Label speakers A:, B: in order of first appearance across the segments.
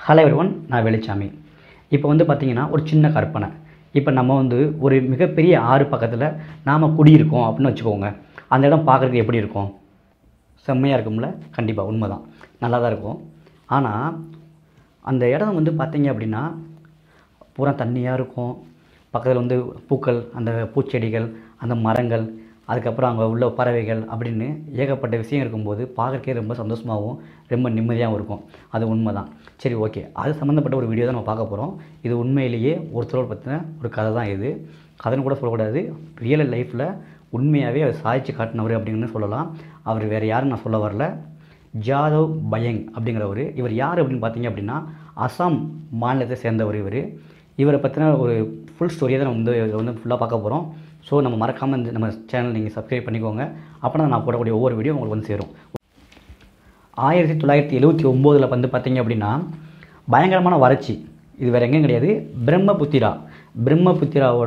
A: hello one நான் வெளிச்சாமி இப்போ வந்து பார்த்திங்கன்னா ஒரு சின்ன கற்பனை இப்போ நம்ம வந்து ஒரு மிகப்பெரிய ஆறு பக்கத்தில் நாம் குடியிருக்கோம் அப்படின்னு வச்சுக்கோங்க அந்த இடம் பார்க்குறதுக்கு எப்படி இருக்கும் செம்மையாக இருக்கும்ல கண்டிப்பாக உண்மை தான் நல்லா தான் இருக்கும் ஆனால் அந்த இடம் வந்து பார்த்தீங்க அப்படின்னா பூரா தண்ணியாக இருக்கும் பக்கத்தில் வந்து பூக்கள் அந்த பூச்செடிகள் அந்த மரங்கள் அதுக்கப்புறம் அங்கே உள்ள பறவைகள் அப்படின்னு ஏகப்பட்ட விஷயம் இருக்கும்போது பார்க்கறக்கே ரொம்ப சந்தோஷமாகவும் ரொம்ப நிம்மதியாகவும் இருக்கும் அது உண்மை தான் சரி ஓகே அது சம்மந்தப்பட்ட ஒரு வீடியோ தான் நம்ம பார்க்க போகிறோம் இது உண்மையிலேயே ஒருத்தரோட பற்றின ஒரு கதை தான் இது கதைன்னு கூட சொல்லக்கூடாது ரியல் லைஃப்பில் உண்மையாகவே அவர் சாதிச்சு காட்டினவர் அப்படின்னு சொல்லலாம் அவர் வேறு யாரும் நான் சொல்ல வரல ஜாதவ் பயங் அப்படிங்கிறவர் இவர் யார் அப்படின்னு பார்த்தீங்க அப்படின்னா அசாம் மாநிலத்தை சேர்ந்தவர் இவர் இவரை பற்றின ஒரு ஃபுல் ஸ்டோரியை தான் நம்ம வந்து இதில் வந்து ஃபுல்லாக பார்க்க போகிறோம் ஸோ நம்ம மறக்காமல் இந்த நம்ம சேனல் நீங்கள் சப்ஸ்கிரைப் பண்ணிக்கோங்க அப்போ தான் நான் போடக்கூடிய ஒவ்வொரு வீடியோ உங்களுக்கு வந்து சேரும் ஆயிரத்தி தொள்ளாயிரத்தி எழுபத்தி ஒம்போதில் வந்து பார்த்தீங்க அப்படின்னா பயங்கரமான வறட்சி இது வேறு எங்கேயும் கிடையாது பிரம்மபுத்திரா பிரம்மபுத்திராவோட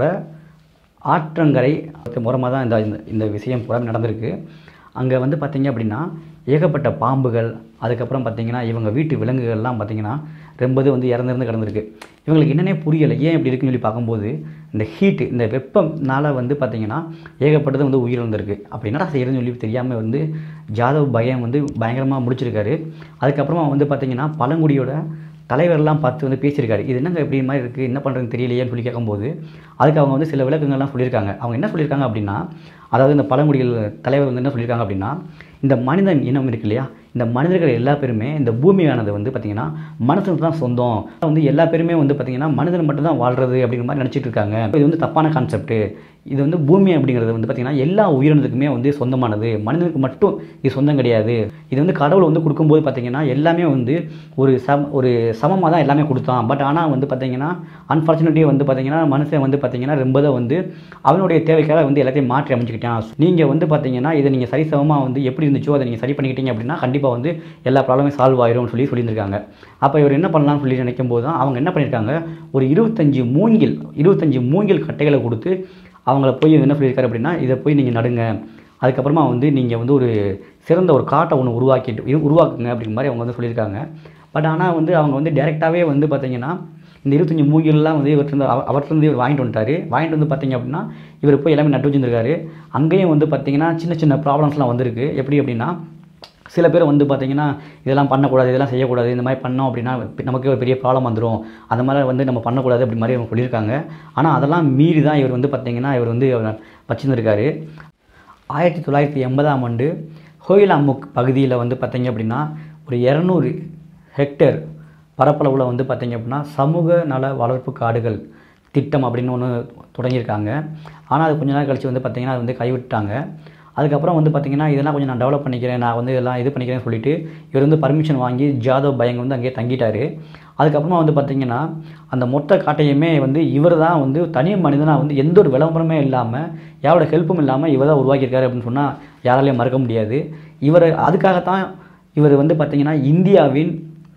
A: ஆற்றங்கரை மூலமாக தான் இந்த இந்த- இந்த விஷயம் பூரா நடந்திருக்கு அங்கே வந்து பார்த்தீங்க அப்படின்னா ஏகப்பட்ட பாம்புகள் அதுக்கப்புறம் பார்த்தீங்கன்னா இவங்க வீட்டு விலங்குகள்லாம் பார்த்தீங்கன்னா ரொம்பது வந்து இறந்திருந்து கிடந்திருக்கு இவங்களுக்கு என்னன்னே புரியலை ஏன் இப்படி இருக்குன்னு சொல்லி பார்க்கும்போது இந்த ஹீட்டு இந்த வெப்பம்னால வந்து பார்த்தீங்கன்னா ஏகப்பட்டது வந்து உயிரிழந்திருக்கு அப்படி என்னடா செய்யறதுன்னு சொல்லி தெரியாமல் வந்து ஜாதவ் பயம் வந்து பயங்கரமாக முடிச்சிருக்காரு அதுக்கப்புறமா வந்து பார்த்தீங்கன்னா பழங்குடியோட தலைவர்லாம் பார்த்து வந்து பேசியிருக்காரு இது என்னங்க இப்படி மாதிரி இருக்குது என்ன பண்ணுறதுன்னு தெரியலையேன்னு சொல்லி கேட்கும்போது அதுக்கு அவங்க வந்து சில விளக்கங்கள்லாம் சொல்லியிருக்காங்க அவங்க என்ன சொல்லியிருக்காங்க அப்படின்னா அதாவது இந்த பழங்குடிகள் தலைவர் வந்து என்ன சொல்லியிருக்காங்க அப்படின்னா இந்த மனிதன் இனம் இருக்கு இல்லையா இந்த மனிதர்கள் எல்லா பேருமே இந்த பூமியானது வந்து பார்த்திங்கன்னா மனுஷனுக்கு தான் சொந்தம் வந்து எல்லா பேருமே வந்து பார்த்திங்கன்னா மனிதன் மட்டும்தான் வாழ்றது அப்படிங்கிற மாதிரி நினச்சிட்டு இருக்காங்க இது வந்து தப்பான கான்செப்ட் இது வந்து பூமி அப்படிங்கிறது வந்து பார்த்திங்கன்னா எல்லா உயிரினத்துக்குமே வந்து சொந்தமானது மனிதனுக்கு மட்டும் இது சொந்தம் கிடையாது இது வந்து கடவுள் வந்து கொடுக்கும்போது பார்த்திங்கன்னா எல்லாமே வந்து ஒரு சம் ஒரு சமமாக தான் எல்லாமே கொடுத்தான் பட் ஆனால் வந்து பார்த்திங்கன்னா அன்ஃபார்ச்சுனேட்லி வந்து பார்த்திங்கன்னா மனுஷன் வந்து பார்த்திங்கன்னா ரொம்ப தான் வந்து அவனுடைய தேவைக்காக வந்து எல்லாத்தையும் மாற்றி அமைச்சுக்கிட்டான் நீங்கள் வந்து பார்த்திங்கன்னா இதை நீங்கள் சரிசமமாக வந்து எப்படி இருந்துச்சோ அதை நீங்கள் சரி பண்ணிக்கிட்டீங்க அப்படின்னா கண்டிப்பாக வந்து எல்லா ப்ராப்ளமே சால்வ் ஆயிரும்னு சொல்லி சொல்லியிருக்காங்க அப்போ இவர் என்ன பண்ணலாம்னு சொல்லி நினைக்கும் போது தான் அவங்க என்ன பண்ணியிருக்காங்க ஒரு இருபத்தஞ்சி மூங்கில் இருபத்தஞ்சி மூங்கில் கட்டைகளை கொடுத்து அவங்கள போய் என்ன சொல்லியிருக்காரு அப்படின்னா இதை போய் நீங்கள் நடுங்க அதுக்கப்புறமா வந்து நீங்கள் வந்து ஒரு சிறந்த ஒரு காட்டை ஒன்று உருவாக்கிட்டு இது உருவாக்குங்க அப்படிங்கிற மாதிரி அவங்க வந்து சொல்லியிருக்காங்க பட் ஆனால் வந்து அவங்க வந்து டேரெக்டாகவே வந்து பார்த்தீங்கன்னா இந்த இருபத்தஞ்சி மூங்கில்லாம் வந்து இவர்கிட்ட அவ அவர்கிட்ட இவர் வாங்கிட்டு வந்துட்டாரு வாங்கிட்டு வந்து பார்த்தீங்க அப்படின்னா இவர் போய் எல்லாமே நட்டு வச்சுருக்காரு அங்கேயும் வந்து பார்த்தீங்கன்னா சின்ன சின்ன ப்ராப்ளம்ஸ்லாம் வந்திருக்கு எப்படி அப்படின்னா சில பேர் வந்து பார்த்தீங்கன்னா இதெல்லாம் பண்ணக்கூடாது இதெல்லாம் செய்யக்கூடாது இந்த மாதிரி பண்ணோம் அப்படின்னா நமக்கு ஒரு பெரிய ப்ராப்ளம் வந்துடும் அந்த மாதிரி வந்து நம்ம பண்ணக்கூடாது அப்படி மாதிரி அவங்க சொல்லியிருக்காங்க ஆனால் அதெல்லாம் மீறி தான் இவர் வந்து பார்த்தீங்கன்னா இவர் வந்து வச்சுருந்துருக்காரு ஆயிரத்தி தொள்ளாயிரத்தி எண்பதாம் ஆண்டு ஹோயிலாமுக் பகுதியில் வந்து பார்த்தீங்க அப்படின்னா ஒரு இரநூறு ஹெக்டேர் பரப்பளவில் வந்து பார்த்தீங்க அப்படின்னா சமூக நல வளர்ப்பு காடுகள் திட்டம் அப்படின்னு ஒன்று தொடங்கியிருக்காங்க ஆனால் அது கொஞ்ச நாள் கழிச்சு வந்து பார்த்தீங்கன்னா அது வந்து கைவிட்டாங்க அதுக்கப்புறம் வந்து பார்த்தீங்கன்னா இதெல்லாம் கொஞ்சம் நான் டெவலப் பண்ணிக்கிறேன் நான் வந்து இதெல்லாம் இது பண்ணிக்கிறேன்னு சொல்லிட்டு இவர் வந்து பர்மிஷன் வாங்கி ஜாதவ் பயங்க வந்து அங்கேயே தங்கிட்டாரு அதுக்கப்புறமா வந்து பார்த்தீங்கன்னா அந்த மொத்த காட்டையுமே வந்து இவர் தான் வந்து தனி மனிதனாக வந்து எந்த ஒரு விளம்பரமே இல்லாமல் யாரோட ஹெல்ப்பும் இல்லாமல் இவர் தான் உருவாக்கியிருக்காரு அப்படின்னு சொன்னால் யாராலையும் மறக்க முடியாது இவர் அதுக்காகத்தான் இவர் வந்து பார்த்தீங்கன்னா இந்தியாவின்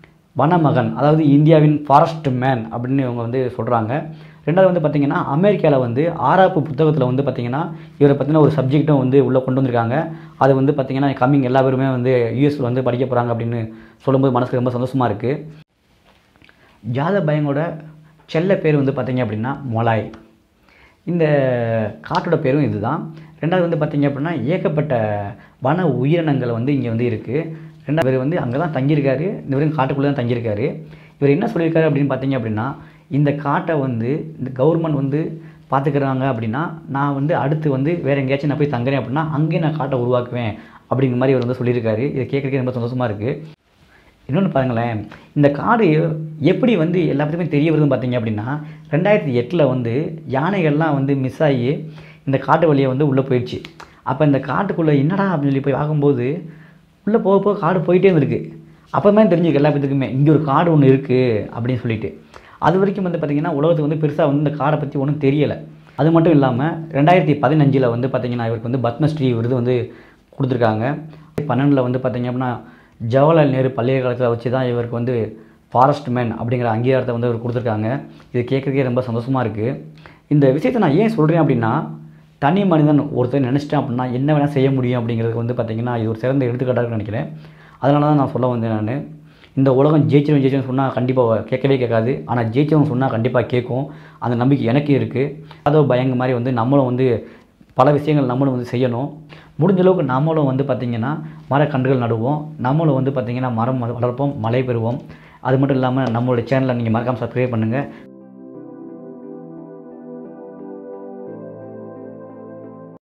A: வனமகன் அதாவது இந்தியாவின் ஃபாரஸ்ட் மேன் அப்படின்னு இவங்க வந்து சொல்கிறாங்க ரெண்டாவது வந்து பார்த்திங்கன்னா அமெரிக்காவில் வந்து ஆறாப்பு புத்தகத்தில் வந்து பார்த்திங்கன்னா இவரை பற்றின ஒரு சப்ஜெக்ட்டும் வந்து உள்ளே கொண்டு வந்திருக்காங்க அது வந்து பார்த்திங்கன்னா கம்மிங் எல்லா பேருமே வந்து யூஎஸ்ல வந்து படிக்க போகிறாங்க அப்படின்னு சொல்லும்போது மனசுக்கு ரொம்ப சந்தோஷமாக இருக்குது ஜாத பயங்கோட செல்ல பேர் வந்து பார்த்திங்க அப்படின்னா மொலாய் இந்த காட்டோட பேரும் இதுதான் ரெண்டாவது வந்து பார்த்திங்க அப்படின்னா ஏகப்பட்ட வன உயிரினங்கள் வந்து இங்கே வந்து இருக்குது ரெண்டாவது இவர் வந்து அங்கே தான் தங்கியிருக்காரு இந்த வரைக்கும் காட்டுக்குள்ளே தான் தங்கியிருக்காரு இவர் என்ன சொல்லியிருக்காரு அப்படின்னு பார்த்தீங்க அப்படின்னா இந்த காட்டை வந்து இந்த கவர்மெண்ட் வந்து பார்த்துக்கிறாங்க அப்படின்னா நான் வந்து அடுத்து வந்து வேறு எங்கேயாச்சும் நான் போய் தங்குறேன் அப்படின்னா அங்கேயே நான் காட்டை உருவாக்குவேன் அப்படிங்கிற மாதிரி இவர் வந்து சொல்லியிருக்காரு இதை கேட்குறதுக்கு ரொம்ப சந்தோஷமாக இருக்குது இன்னொன்று பாருங்களேன் இந்த காடு எப்படி வந்து எல்லா பேருக்குமே தெரிய வருதுன்னு பார்த்தீங்க அப்படின்னா ரெண்டாயிரத்தி எட்டில் வந்து யானைகள்லாம் வந்து மிஸ் ஆகி இந்த காட்டு வழியை வந்து உள்ளே போயிடுச்சு அப்போ இந்த காட்டுக்குள்ளே என்னடா அப்படின்னு சொல்லி போய் பார்க்கும்போது உள்ளே போக போக காடு போயிட்டே இருந்திருக்கு அப்போமே தெரிஞ்சுக்க எல்லா பேத்துக்குமே இங்கே ஒரு காடு ஒன்று இருக்குது அப்படின்னு சொல்லிட்டு அது வரைக்கும் வந்து பார்த்திங்கன்னா உலகத்துக்கு வந்து பெருசாக வந்து இந்த காடை பற்றி ஒன்றும் தெரியலை அது மட்டும் இல்லாமல் ரெண்டாயிரத்தி பதினஞ்சில் வந்து பார்த்திங்கன்னா இவருக்கு வந்து பத்மஸ்ரீ விருது வந்து கொடுத்துருக்காங்க பன்னெண்டில் வந்து பார்த்திங்க அப்படின்னா ஜவஹர்லால் நேரு பல்கலைக்கழகத்தில் வச்சு தான் இவருக்கு வந்து ஃபாரஸ்ட் மேன் அப்படிங்கிற அங்கீகாரத்தை வந்து இவர் கொடுத்துருக்காங்க இது கேட்குறதுக்கே ரொம்ப சந்தோஷமாக இருக்குது இந்த விஷயத்தை நான் ஏன் சொல்கிறேன் அப்படின்னா தனி மனிதன் ஒருத்தர் நினச்சிட்டேன் அப்படின்னா என்ன வேணால் செய்ய முடியும் அப்படிங்கிறதுக்கு வந்து பார்த்திங்கன்னா இது ஒரு சிறந்த எடுத்துக்காட்டாக இருக்குன்னு நினைக்கிறேன் அதனால தான் நான் சொல்ல வந்தேன் நான் இந்த உலகம் ஜெயிச்சிடும் ஜெயிச்சிடும் சொன்னால் கண்டிப்பாக கேட்கவே கேட்காது ஆனால் ஜெயிச்சவங்க சொன்னால் கண்டிப்பாக கேட்கும் அந்த நம்பிக்கை எனக்கு இருக்குது அதோ பயங்க மாதிரி வந்து நம்மளும் வந்து பல விஷயங்கள் நம்மளும் வந்து செய்யணும் முடிஞ்ச அளவுக்கு நம்மளும் வந்து பார்த்திங்கன்னா மரக்கன்றுகள் நடுவோம் நம்மளும் வந்து பார்த்திங்கன்னா மரம் வளர்ப்போம் மழை பெறுவோம் அது மட்டும் இல்லாமல் நம்மளோட சேனலை நீங்கள் மறக்காமல் சப்ஸ்கிரைப் பண்ணுங்கள்